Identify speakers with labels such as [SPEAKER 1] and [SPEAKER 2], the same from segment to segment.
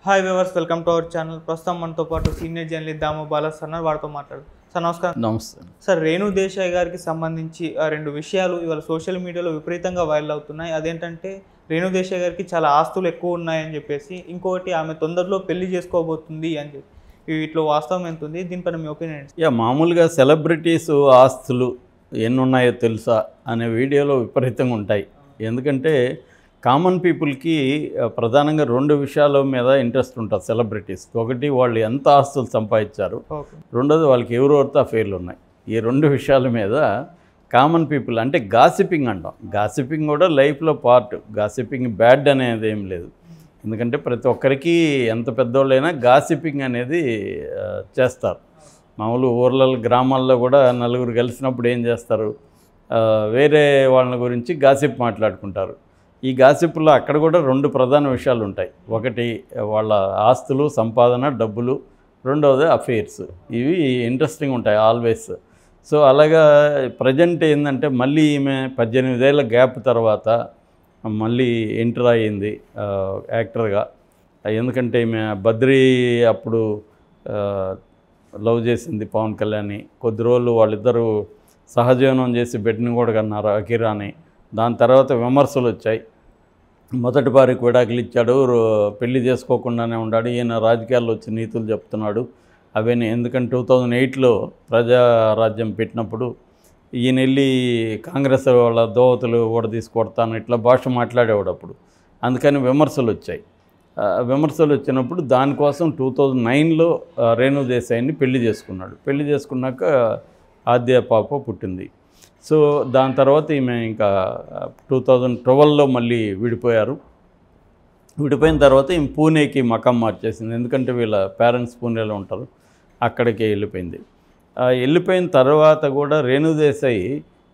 [SPEAKER 1] hi viewers welcome to our channel ప్రస్తుతం మనతో పాటు సీనియర్ జర్నలిస్ట్ దాము బాలాస్ అన్నారు వారితో మాట్లాడు సార్ నమస్కారం
[SPEAKER 2] నమస్తే
[SPEAKER 1] సార్ రేణు దేశాయ్ గారికి సంబంధించి ఆ రెండు విషయాలు ఇవాళ సోషల్ మీడియాలో విపరీతంగా వైరల్ అవుతున్నాయి అదేంటంటే రేణు దేశాయ్ గారికి చాలా ఆస్తులు ఎక్కువ ఉన్నాయని చెప్పేసి ఇంకొకటి ఆమె తొందరలో పెళ్లి చేసుకోబోతుంది అని చెప్పి వీటిలో వాస్తవం ఎంత ఉంది దీనిపైన మీ ఒపీనియన్
[SPEAKER 2] యా మామూలుగా సెలబ్రిటీస్ ఆస్తులు ఎన్ని ఉన్నాయో తెలుసా అనే వీడియోలో విపరీతంగా ఉంటాయి ఎందుకంటే కామన్ పీపుల్కి ఆ, ప్రధానంగా రెండు విషయాల మీద ఇంట్రెస్ట్ ఉంటుంది సెలబ్రిటీస్ ఒకటి వాళ్ళు ఎంత ఆస్తులు సంపాదించారు
[SPEAKER 1] ఓకే
[SPEAKER 2] రెండోది వాళ్ళకి ఎవరెవరితో అఫేర్లు ఉన్నాయి ఈ రెండు విషయాల మీద కామన్ పీపుల్ అంటే గాసిపింగ్ అంటాం గాసిపింగ్ కూడా లైఫ్లో పార్ట్ గాసిపింగ్ బ్యాడ్ అనేది ఏం లేదు ఎందుకంటే ప్రతి ఒక్కరికి ఎంత పెద్దోళ్ళైనా గాసిపింగ్ అనేది ఆ, చేస్తారు మామూలు ఊర్లలో గ్రామాల్లో కూడా నలుగురు కలిసినప్పుడు ఏం చేస్తారు ఆ, వేరే వాళ్ళ గురించి గాసిప్ మాట్లాడుకుంటారు ఈ గాసిప్లో అక్కడ కూడా రెండు ప్రధాన విషయాలు ఉంటాయి ఒకటి వాళ్ళ ఆస్తులు సంపాదన డబ్బులు రెండవది అఫేర్స్ ఇవి ఇంట్రెస్టింగ్ ఉంటాయి ఆల్వేస్ సో అలాగా ప్రజెంట్ ఏంటంటే మళ్ళీ ఈమె పద్దెనిమిదేళ్ళ గ్యాప్ తర్వాత మళ్ళీ ఎంటర్ అయ్యింది ఆ, యాక్టర్గా ఎందుకంటే ఈమె బద్రీ అప్పుడు ఆ, లవ్ చేసింది పవన్ కళ్యాణ్ని కొద్ది రోజులు వాళ్ళిద్దరూ సహజీవనం చేసి బిడ్డని కూడా కన్నారు అకిరాని దాని తర్వాత విమర్శలు వచ్చాయి మొదటి భార్యకు విడాకులు ఇచ్చాడు రో- పెళ్లి చేసుకోకుండానే ఉన్నాడు ఈయన రాజకీయాల్లో వచ్చి నీతులు చెప్తున్నాడు అవన్నీ ఎందుకంటే టూ థౌజండ్ ఎయిట్లో ప్రజారాజ్యం పెట్టినప్పుడు ఈయన వెళ్ళి కాంగ్రెస్ వాళ్ళ దోవతులు కూడా తీసుకొడతాను ఇట్లా భాష మాట్లాడేవాడు అప్పుడు అందుకని విమర్శలు వచ్చాయి ఆ, విమర్శలు వచ్చినప్పుడు దానికోసం టూ థౌజండ్ నైన్లో రేణు దేశాయిని పెళ్లి చేసుకున్నాడు పెళ్లి చేసుకున్నాక ఆద్య పాప పుట్టింది సో దాని తర్వాత ఈమె ఇంకా టూ థౌజండ్ ట్వెల్వ్లో మళ్ళీ విడిపోయారు విడిపోయిన తర్వాత ఈమె పూణేకి మకం మార్చేసింది ఎందుకంటే వీళ్ళ పేరెంట్స్ పూణేలో ఉంటారు అక్కడికి వెళ్ళిపోయింది ఆ, వెళ్ళిపోయిన తర్వాత కూడా రేణుదేశాయి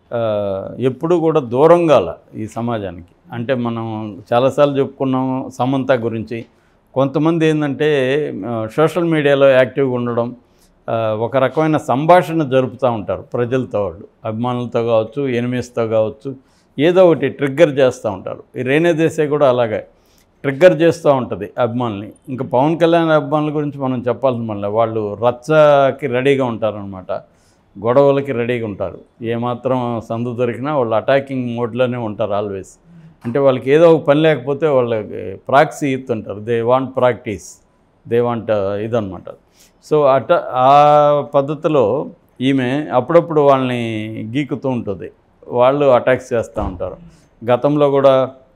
[SPEAKER 2] ఎప్పుడు కూడా దూరం కాల ఈ సమాజానికి అంటే మనం చాలాసార్లు చెప్పుకున్నాం సమంత గురించి కొంతమంది ఏంటంటే ఆ, సోషల్ మీడియాలో యాక్టివ్గా ఉండడం ఆ, ఒక రకమైన సంభాషణ జరుపుతూ ఉంటారు ప్రజలతో వాళ్ళు అభిమానులతో కావచ్చు ఎనిమిస్తో కావచ్చు ఏదో ఒకటి ట్రిగ్గర్ చేస్తూ ఉంటారు ఈ రేణు దేశాయ్ కూడా అలాగే ట్రిగ్గర్ చేస్తూ ఉంటుంది అభిమానుల్ని ఇంకా పవన్ కళ్యాణ్ అభిమానుల గురించి మనం చెప్పాల్సిన మళ్ళీ వాళ్ళు రచ్చకి రెడీగా ఉంటారనమాట గొడవలకి రెడీగా ఉంటారు ఏమాత్రం సందు దొరికినా వాళ్ళు అటాకింగ్ మోడ్లోనే ఉంటారు ఆల్వేస్ అంటే వాళ్ళకి ఏదో ఒక పని లేకపోతే వాళ్ళకి ప్రాక్సీ ఇస్తుంటారు they want practice they want ఇదనమాట సో అట ఆ పద్ధతిలో ఈమె అప్పుడప్పుడు వాళ్ళని గీకుతూ ఉంటుంది వాళ్ళు అటాక్స్ చేస్తూ ఉంటారు గతంలో కూడా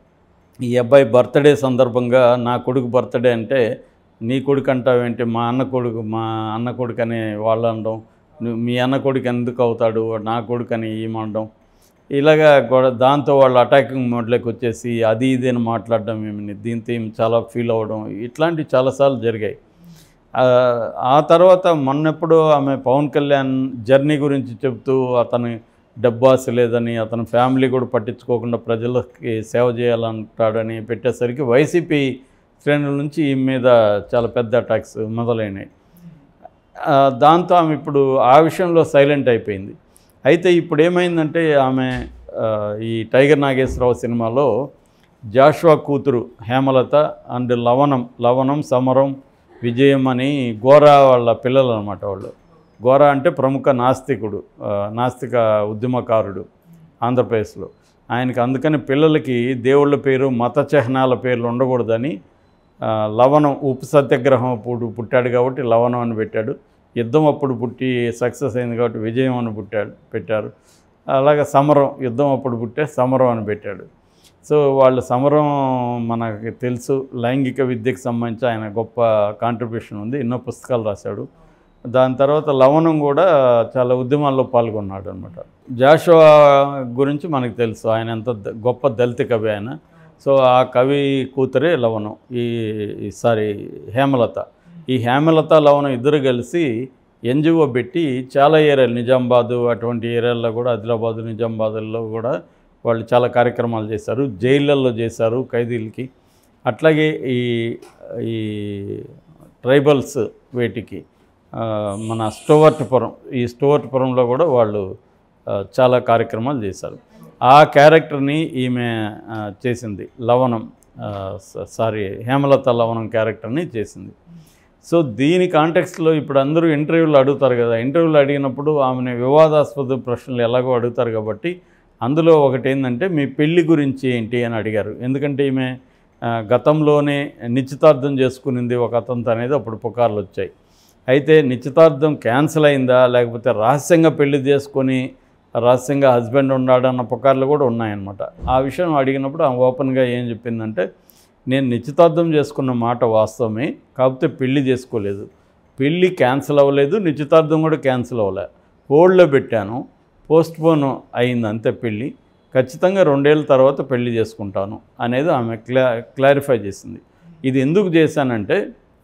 [SPEAKER 2] ఈ అబ్బాయి బర్త్డే సందర్భంగా నా కొడుకు బర్త్డే అంటే నీ కొడుకు అంటావేంటి మా అన్న కొడుకు మా అన్న కొడుకు అని వాళ్ళు అనడం నువ్వు మీ అన్న కొడుకు ఎందుకు అవుతాడు నా కొడుకు అని ఈమనడం ఇలాగా గొడ దాంతో వాళ్ళు అటాకింగ్ మోడ్లోకి వచ్చేసి అది ఇది అని మాట్లాడడం ఏమని దీంతో ఏమి చాలా ఫీల్ అవ్వడం ఇట్లాంటివి చాలాసార్లు జరిగాయి ఆ, ఆ తర్వాత మొన్నెప్పుడు ఆమె పవన్ కళ్యాణ్ జర్నీ గురించి చెబుతూ అతని డబ్బు ఆశ లేదని అతని ఫ్యామిలీ కూడా పట్టించుకోకుండా ప్రజలకి సేవ చేయాలంటాడని పెట్టేసరికి వైసీపీ శ్రేణుల నుంచి ఈ మీద చాలా పెద్ద అటాక్స్ మొదలైనాయి ఆ, దాంతో ఆమె ఇప్పుడు ఆ విషయంలో సైలెంట్ అయిపోయింది అయితే ఇప్పుడు ఏమైందంటే ఆమె ఆ, ఈ టైగర్ నాగేశ్వరరావు సినిమాలో జాషువా కూతురు హేమలత అండ్ లవణం లవణం సమరం విజయం అని గోరా వాళ్ళ పిల్లలు అనమాట వాళ్ళు గోరా అంటే ప్రముఖ నాస్తికుడు ఆ, నాస్తిక ఉద్యమకారుడు ఆంధ్రప్రదేశ్లో ఆయనకి అందుకని పిల్లలకి దేవుళ్ళ పేరు మత చిహ్నాల పేర్లు ఉండకూడదని ఆ, లవణం ఉప్పు సత్యాగ్రహం అప్పుడు పుట్టాడు కాబట్టి లవణం అని పెట్టాడు యుద్ధం అప్పుడు పుట్టి సక్సెస్ అయింది కాబట్టి విజయం అని పుట్టాడు పెట్టారు అలాగే సమరం యుద్ధం అప్పుడు పుట్టే సమరం అని పెట్టాడు సో వాళ్ళు సమరం మనకి తెలుసు లైంగిక విద్యకు సంబంధించి ఆయన గొప్ప కాంట్రిబ్యూషన్ ఉంది ఎన్నో పుస్తకాలు రాశాడు దాని తర్వాత లవణం కూడా చాలా ఉద్యమాల్లో పాల్గొన్నాడు అనమాట జాషువా గురించి మనకు తెలుసు ఆయన ఎంత ద- గొప్ప దళిత కవి ఆయన సో ఆ కవి కూతురే లవణం ఈ ఈ- సారీ హేమలత ఈ హేమలత లవణం ఇద్దరు కలిసి ఎన్జిఓ పెట్టి చాలా ఏరియాలు నిజామాబాదు అటువంటి ఏరియాల్లో కూడా ఆదిలాబాదు నిజామాబాద్లో కూడా వాళ్ళు చాలా కార్యక్రమాలు చేశారు జైళ్ళల్లో చేశారు ఖైదీలకి అట్లాగే ఈ ఈ ట్రైబల్స్ వేటికి ఆ, మన స్టోవర్ట్పురం ఈ స్టోవర్ట్పురంలో కూడా వాళ్ళు ఆ, చాలా కార్యక్రమాలు చేశారు ఆ క్యారెక్టర్ని ఈమె ఆ, చేసింది లవణం ఆ, స- సారీ హేమలత లవణం క్యారెక్టర్ని చేసింది సో దీని కాంటెక్స్ట్లో ఇప్పుడు అందరూ ఇంటర్వ్యూలు అడుగుతారు కదా ఇంటర్వ్యూలు అడిగినప్పుడు ఆమెను వివాదాస్పద ప్రశ్నలు ఎలాగో అడుగుతారు కాబట్టి అందులో ఒకటి ఏంటంటే మీ పెళ్లి గురించి ఏంటి అని అడిగారు ఎందుకంటే ఈమె ఆ, గతంలోనే నిశ్చితార్థం చేసుకునింది ఒక అతంత అనేది అప్పుడు పుకార్లు వచ్చాయి అయితే నిశ్చితార్థం క్యాన్సిల్ అయిందా లేకపోతే రహస్యంగా పెళ్లి చేసుకొని రహస్యంగా హస్బెండ్ ఉన్నాడు అన్న పుకార్లు కూడా ఉన్నాయన్నమాట ఆ విషయం అడిగినప్పుడు ఆమె ఓపెన్గా ఏం చెప్పిందంటే నేను నిశ్చితార్థం చేసుకున్న మాట వాస్తవమే కాకపోతే పెళ్లి చేసుకోలేదు పెళ్ళి క్యాన్సిల్ అవ్వలేదు నిశ్చితార్థం కూడా క్యాన్సిల్ అవ్వలే హోల్డ్లో పెట్టాను పోస్ట్ పోన్ అయింది అంతే పెళ్ళి ఖచ్చితంగా రెండేళ్ళ తర్వాత పెళ్లి చేసుకుంటాను అనేది ఆమె క్లా క్లారిఫై చేసింది ఇది ఎందుకు చేశానంటే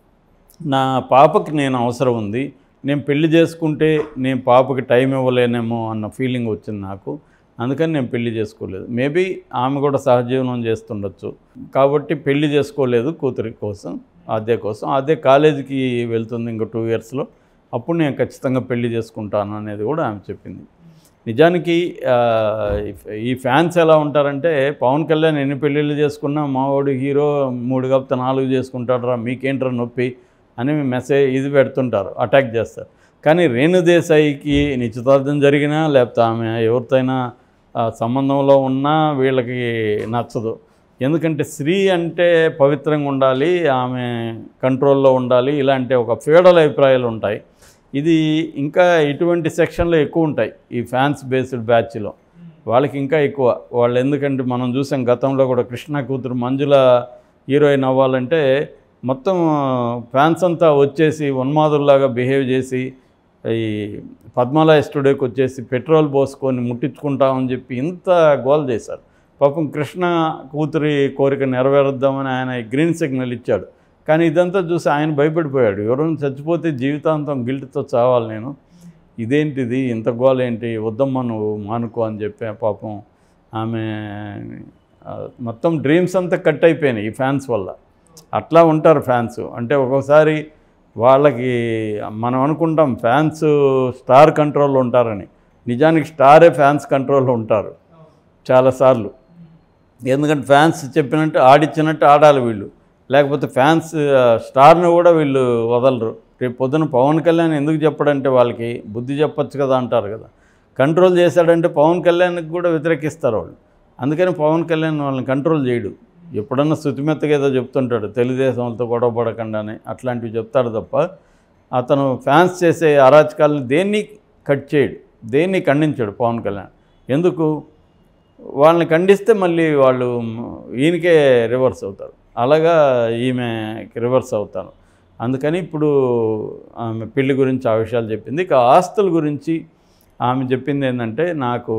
[SPEAKER 2] నా పాపకి నేను అవసరం ఉంది నేను పెళ్లి చేసుకుంటే నేను పాపకి టైం ఇవ్వలేనేమో అన్న ఫీలింగ్ వచ్చింది నాకు అందుకని నేను పెళ్లి చేసుకోలేదు మేబీ ఆమె కూడా సహజీవనం చేస్తుండొచ్చు కాబట్టి పెళ్లి చేసుకోలేదు కూతురి కోసం అదే కోసం అదే కాలేజీకి వెళ్తుంది ఇంకో టూ ఇయర్స్లో అప్పుడు నేను ఖచ్చితంగా పెళ్లి చేసుకుంటాను అనేది కూడా ఆమె చెప్పింది నిజానికి ఆ, ఈ ఫ్యాన్స్ ఎలా ఉంటారంటే పవన్ కళ్యాణ్ ఎన్ని పెళ్ళిళ్ళు చేసుకున్నా మావాడు హీరో మూడు కాపుతే నాలుగు చేసుకుంటాడరా మీకేంట్రా నొప్పి అని మెసేజ్ ఇది పెడుతుంటారు అటాక్ చేస్తారు కానీ రేణుదేశాయికి నిశ్చితార్థం జరిగినా లేకపోతే ఆమె ఎవరితోనైనా ఆ, సంబంధంలో ఉన్నా వీళ్ళకి నచ్చదు ఎందుకంటే స్త్రీ అంటే పవిత్రంగా ఉండాలి ఆమె కంట్రోల్లో ఉండాలి ఇలాంటి ఒక ఫీడల్ అభిప్రాయాలు ఉంటాయి ఇది ఇంకా ఇటువంటి సెక్షన్లో ఎక్కువ ఉంటాయి ఈ ఫ్యాన్స్ బేస్డ్ బ్యాచ్లో వాళ్ళకి ఇంకా ఎక్కువ వాళ్ళు ఎందుకంటే మనం చూసాం గతంలో కూడా కృష్ణ కూతురు మంజుల హీరోయిన్ అవ్వాలంటే మొత్తం ఫ్యాన్స్ అంతా వచ్చేసి ఉన్మాదుల్లాగా బిహేవ్ చేసి ఈ పద్మాలయ స్టూడియోకి వచ్చేసి పెట్రోల్ పోసుకొని ముట్టించుకుంటామని చెప్పి ఇంత గోల్ చేశారు పాపం కృష్ణ కూతురి కోరిక నెరవేరుద్దామని ఆయన గ్రీన్ సిగ్నల్ ఇచ్చాడు కానీ ఇదంతా చూసి ఆయన భయపడిపోయాడు ఎవరైనా చచ్చిపోతే జీవితాంతం గిల్ట్తో చావాలి నేను ఇదేంటిది ఇంత గోల్ ఏంటి వద్దమ్మా నువ్వు మానుకో అని చెప్పి పాపం ఆమె ఆ, మొత్తం డ్రీమ్స్ అంతా కట్ అయిపోయినాయి ఈ ఫ్యాన్స్ వల్ల అట్లా ఉంటారు ఫ్యాన్స్ అంటే ఒక్కోసారి వాళ్ళకి మనం అనుకుంటాం ఫ్యాన్స్ స్టార్ కంట్రోల్లో ఉంటారని నిజానికి స్టారే ఫ్యాన్స్ కంట్రోల్లో ఉంటారు చాలాసార్లు ఎందుకంటే ఫ్యాన్స్ చెప్పినట్టు ఆడిచ్చినట్టు ఆడాలి వీళ్ళు లేకపోతే ఫ్యాన్స్ ఆ, స్టార్ని కూడా వీళ్ళు వదలరు రేపు పొద్దున పవన్ కళ్యాణ్ ఎందుకు చెప్పడంటే వాళ్ళకి బుద్ధి చెప్పొచ్చు కదా అంటారు కదా కంట్రోల్ చేశాడంటే పవన్ కళ్యాణ్కి కూడా వ్యతిరేకిస్తారు వాళ్ళు అందుకని పవన్ కళ్యాణ్ వాళ్ళని కంట్రోల్ చేయడు ఎప్పుడన్నా శుతిమెత్తగా ఏదో చెప్తుంటాడు తెలుగుదేశం వాళ్ళతో గొడవ పడకుండా అని అట్లాంటివి చెప్తాడు తప్ప అతను ఫ్యాన్స్ చేసే అరాచకాలను దేన్ని కట్ చేయడు దేన్ని ఖండించాడు పవన్ కళ్యాణ్ ఎందుకు వాళ్ళని ఖండిస్తే మళ్ళీ వాళ్ళు ఈయనకే రివర్స్ అవుతారు అలాగా ఈమె రివర్స్ అవుతారు అందుకని ఇప్పుడు ఆమె పెళ్లి గురించి ఆ విషయాలు చెప్పింది ఇక ఆస్తుల గురించి ఆమె చెప్పింది ఏంటంటే నాకు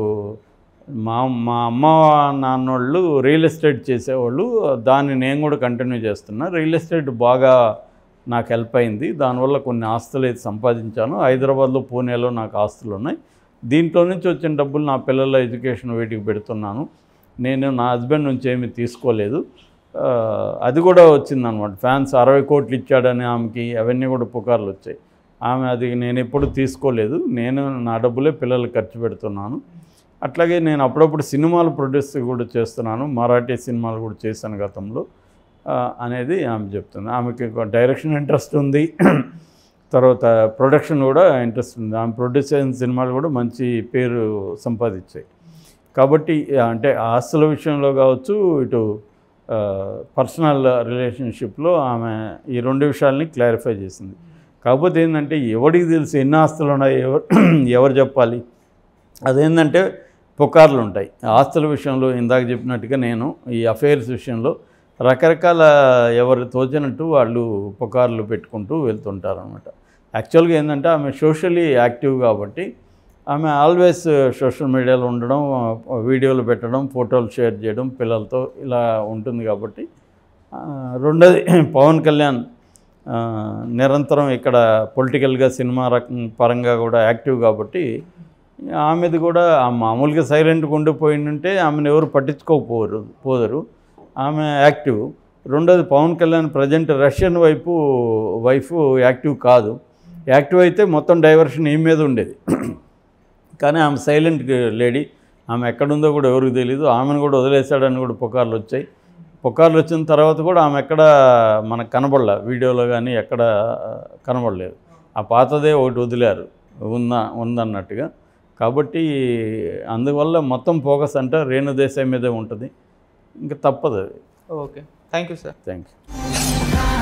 [SPEAKER 2] మా మా అమ్మ నాన్నోళ్ళు రియల్ ఎస్టేట్ చేసేవాళ్ళు దాన్ని నేను కూడా కంటిన్యూ చేస్తున్నా రియల్ ఎస్టేట్ బాగా నాకు హెల్ప్ అయింది దానివల్ల కొన్ని ఆస్తులు అయితే సంపాదించాను హైదరాబాద్లో పూణేలో నాకు ఆస్తులు ఉన్నాయి దీంట్లో నుంచి వచ్చిన డబ్బులు నా పిల్లల ఎడ్యుకేషన్ వీటికి పెడుతున్నాను నేను నా హస్బెండ్ నుంచి ఏమీ తీసుకోలేదు ఆ, అది కూడా వచ్చిందనమాట ఫ్యాన్స్ అరవై కోట్లు ఇచ్చాడని ఆమెకి అవన్నీ కూడా పుకార్లు వచ్చాయి ఆమె అది నేను ఎప్పుడు తీసుకోలేదు నేను నా డబ్బులే పిల్లలకు ఖర్చు పెడుతున్నాను అట్లాగే నేను అప్పుడప్పుడు సినిమాలు ప్రొడ్యూస్ కూడా చేస్తున్నాను మరాఠీ సినిమాలు కూడా చేశాను గతంలో ఆ, అనేది ఆమె చెప్తుంది ఆమెకి డైరెక్షన్ ఇంట్రెస్ట్ ఉంది తర్వాత ప్రొడక్షన్ కూడా ఇంట్రెస్ట్ ఉంది ఆమె ప్రొడ్యూస్ చేసిన సినిమాలు కూడా మంచి పేరు సంపాదించాయి కాబట్టి అంటే ఆస్తుల విషయంలో కావచ్చు ఇటు పర్సనల్ రిలేషన్షిప్లో ఆమె ఈ రెండు విషయాల్ని క్లారిఫై చేసింది కాకపోతే ఏంటంటే ఎవడికి తెలుసు ఎన్ని ఆస్తులు ఉన్నాయి ఎవరు ఎవరు చెప్పాలి అదేంటంటే పుకార్లు ఉంటాయి ఆస్తుల విషయంలో ఇందాక చెప్పినట్టుగా నేను ఈ అఫైర్స్ విషయంలో రకరకాల ఎవరు తోచినట్టు వాళ్ళు పుకార్లు పెట్టుకుంటూ వెళ్తుంటారు అనమాట యాక్చువల్గా ఏంటంటే ఆమె సోషలీ యాక్టివ్ కాబట్టి ఆమె ఆల్వేస్ సోషల్ మీడియాలో ఉండడం వీడియోలు పెట్టడం ఫోటోలు షేర్ చేయడం పిల్లలతో ఇలా ఉంటుంది కాబట్టి ఆ, రెండోది పవన్ కళ్యాణ్ ఆ, నిరంతరం ఇక్కడ పొలిటికల్గా సినిమా రకం పరంగా కూడా యాక్టివ్ కాబట్టి ఆమెది కూడా ఆ మామూలుగా సైలెంట్గా ఉండిపోయిందంటే ఆమెను ఎవరు పట్టించుకోకపోరు పోదరు ఆమె యాక్టివ్ రెండోది పవన్ కళ్యాణ్ ప్రజెంట్ రష్యన్ వైపు వైఫ్ యాక్టివ్ కాదు యాక్టివ్ అయితే మొత్తం డైవర్షన్ ఈ మీద ఉండేది కానీ ఆమె సైలెంట్ లేడీ ఆమె ఎక్కడుందో కూడా ఎవరికి తెలియదు ఆమెను కూడా వదిలేశాడని కూడా పుకార్లు వచ్చాయి పుకార్లు వచ్చిన తర్వాత కూడా ఆమె ఎక్కడ మనకు కనబడలే వీడియోలో కానీ ఎక్కడ కనబడలేదు ఆ పాతదే ఒకటి వదిలారు ఉన్న ఉందన్నట్టుగా కాబట్టి అందువల్ల మొత్తం ఫోకస్ అంటే రేణు దేశాయి మీదే ఉంటుంది ఇంకా తప్పదు అది
[SPEAKER 1] okay thank you sir
[SPEAKER 2] thank you